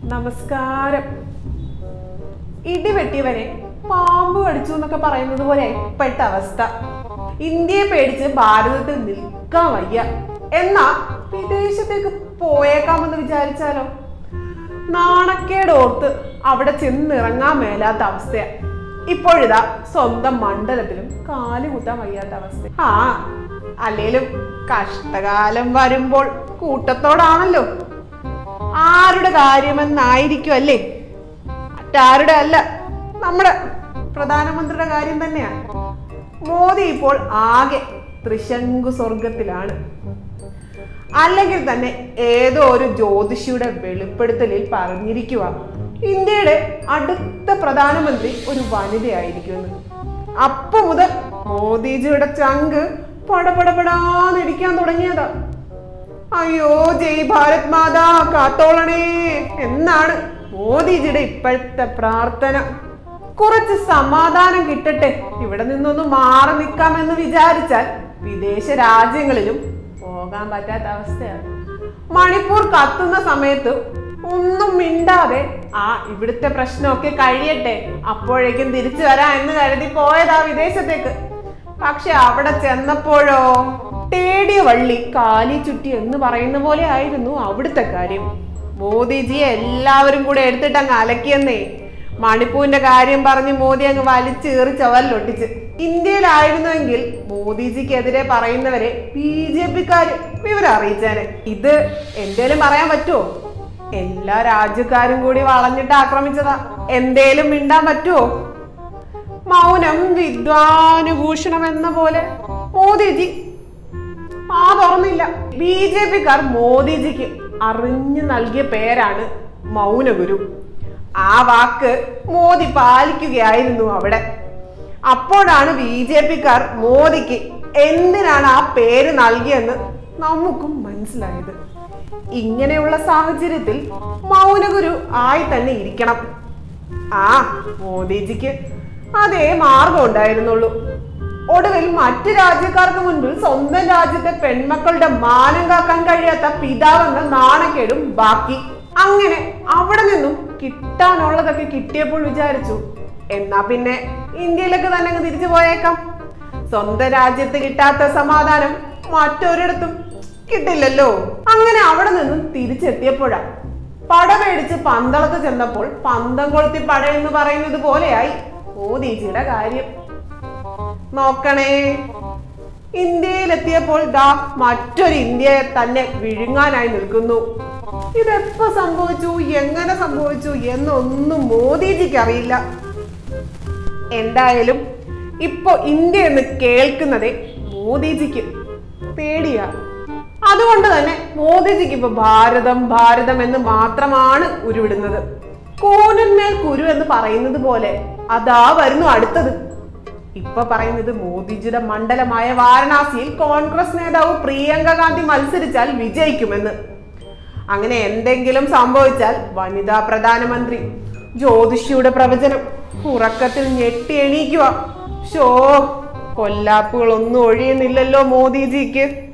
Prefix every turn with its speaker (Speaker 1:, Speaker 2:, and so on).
Speaker 1: നമസ്കാരം ഇടിവെട്ടിയവനെ പാമ്പ് കടിച്ചു എന്നൊക്കെ പറയുന്നത് പോലെ ഇപ്പോഴത്തെ അവസ്ഥ ഇന്ത്യയെ പേടിച്ച് ഭാരതത്തിൽ നിൽക്കാൻ വയ്യ എന്നാ വിദേശത്തേക്ക് പോയേക്കാമെന്ന് വിചാരിച്ചാലോ നാണക്കേടോർത്ത് അവിടെ ചെന്നിറങ്ങാൻ മേലാത്ത അവസ്ഥയാ ഇപ്പോഴിതാ സ്വന്തം മണ്ഡലത്തിലും കാല് കുത്താൻ വയ്യാത്ത അവസ്ഥ ആ അല്ലേലും കഷ്ടകാലം വരുമ്പോൾ കൂട്ടത്തോടാണല്ലോ ആരുടെ കാര്യമെന്നായിരിക്കും അല്ലേ മറ്റാരുടെ അല്ല നമ്മുടെ പ്രധാനമന്ത്രിയുടെ കാര്യം തന്നെയാണ് മോദി ഇപ്പോൾ ആകെ ത്രിശങ്കു സ്വർഗത്തിലാണ് അല്ലെങ്കിൽ തന്നെ ഏതോ ഒരു ജ്യോതിഷിയുടെ വെളിപ്പെടുത്തലിൽ പറഞ്ഞിരിക്കുക ഇന്ത്യയുടെ അടുത്ത പ്രധാനമന്ത്രി ഒരു വനിതയായിരിക്കുമെന്ന് അപ്പൊ മുതൽ മോദിജിയുടെ ചങ്ക് പടപടപടാന്നിരിക്കാൻ തുടങ്ങിയതാ അയ്യോ ജയ് ഭാരത് മാതാ കാത്തോളണേ എന്നാണ് മോദിജിയുടെ ഇപ്പോഴത്തെ പ്രാർത്ഥന കുറച്ച് സമാധാനം കിട്ടട്ടെ ഇവിടെ നിന്നൊന്ന് മാറി നിൽക്കാമെന്ന് വിചാരിച്ചാൽ വിദേശ രാജ്യങ്ങളിലും പോകാൻ പറ്റാത്ത അവസ്ഥയാണ് മണിപ്പൂർ കത്തുന്ന സമയത്ത് ഒന്നും മിണ്ടാതെ ആ ഇവിടുത്തെ പ്രശ്നമൊക്കെ കഴിയട്ടെ അപ്പോഴേക്കും തിരിച്ചു വരാം എന്ന് കരുതി പോയതാ വിദേശത്തേക്ക് പക്ഷെ അവിടെ ചെന്നപ്പോഴോ തേടിയ വള്ളി കാലി ചുറ്റി എന്ന് പറയുന്ന പോലെ ആയിരുന്നു അവിടുത്തെ കാര്യം മോദിജിയെ എല്ലാവരും കൂടെ എടുത്തിട്ട് അങ്ങ് അലക്കിയെന്നേ മണിപ്പൂരിന്റെ കാര്യം പറഞ്ഞ് മോദി അങ്ങ് വലിച്ചേറി ചവലിലൊട്ടിച്ച് ഇന്ത്യയിലായിരുന്നുവെങ്കിൽ മോദിജിക്കെതിരെ പറയുന്നവരെ ബി ജെ പിക്കാര് വിവരം അറിയിച്ചേനെ ഇത് എന്തേലും പറയാൻ പറ്റുമോ എല്ലാ രാജ്യക്കാരും കൂടി വളഞ്ഞിട്ട് ആക്രമിച്ചതാ എന്തേലും മിണ്ടാൻ പറ്റുമോ മൗനം വിദ്വാനുഭൂഷണം എന്ന പോലെ മോദിജി ആ തുറന്നില്ല ബി ജെ പിക്കാർ മോദിജിക്ക് അറിഞ്ഞു നൽകിയ പേരാണ് മൗനഗുരു ആ വാക്ക് മോദി പാലിക്കുകയായിരുന്നു അവിടെ അപ്പോഴാണ് ബി ജെ പിക്കാർ മോദിക്ക് എന്തിനാണ് ആ പേര് നൽകിയെന്ന് നമുക്കും മനസ്സിലായത് ഇങ്ങനെയുള്ള സാഹചര്യത്തിൽ മൗനഗുരു ആയി തന്നെ ഇരിക്കണം ആ മോദിജിക്ക് അതേ മാർഗം ഉണ്ടായിരുന്നുള്ളൂ ഒടുവിൽ മറ്റു രാജ്യക്കാർക്ക് മുൻപിൽ സ്വന്തം രാജ്യത്തെ പെൺമക്കളുടെ മാനം കാക്കാൻ കഴിയാത്ത പിതാവെന്ന നാണക്കേടും ബാക്കി അങ്ങനെ അവിടെ നിന്നും കിട്ടാനുള്ളതൊക്കെ കിട്ടിയപ്പോൾ വിചാരിച്ചു എന്നാ പിന്നെ ഇന്ത്യയിലേക്ക് തന്നെ അങ്ങ് തിരിച്ചു പോയേക്കാം സ്വന്തം രാജ്യത്ത് കിട്ടാത്ത സമാധാനം മറ്റൊരിടത്തും കിട്ടില്ലല്ലോ അങ്ങനെ അവിടെ നിന്നും തിരിച്ചെത്തിയപ്പോഴാ പട പേടിച്ച് പന്തളത്ത് ചെന്നപ്പോൾ പന്തം കൊളുത്തി പട എന്ന് പറയുന്നത് പോലെയായി മോദിജിയുടെ കാര്യം നോക്കണേ ഇന്ത്യയിലെത്തിയപ്പോൾ ദാ മറ്റൊരു ഇന്ത്യയെ തന്നെ വിഴുങ്ങാനായി നിൽക്കുന്നു ഇതെപ്പോ സംഭവിച്ചു എങ്ങനെ സംഭവിച്ചു എന്നൊന്നും മോദിജിക്ക് അറിയില്ല എന്തായാലും ഇപ്പൊ ഇന്ത്യ എന്ന് കേൾക്കുന്നതേ മോദിജിക്ക് പേടിയാ അതുകൊണ്ട് തന്നെ മോദിജിക്ക് ഇപ്പൊ ഭാരതം ഭാരതം എന്ന് മാത്രമാണ് ഉരുവിടുന്നത് കൂനന്മേൽ കുരു എന്ന് പറയുന്നത് പോലെ അതാ വരുന്നു അടുത്തത് ഇപ്പൊ പറയുന്നത് മോദിജിയുടെ മണ്ഡലമായ വാരണാസിയിൽ കോൺഗ്രസ് നേതാവ് പ്രിയങ്ക ഗാന്ധി മത്സരിച്ചാൽ വിജയിക്കുമെന്ന് അങ്ങനെ എന്തെങ്കിലും സംഭവിച്ചാൽ വനിതാ പ്രധാനമന്ത്രി ജ്യോതിഷിയുടെ പ്രവചനം ഉറക്കത്തിൽ ഞെട്ടി എണീക്കുക ഷോ കൊല്ലാപ്പുകളൊന്നും ഒഴിയുന്നില്ലല്ലോ മോദിജിക്ക്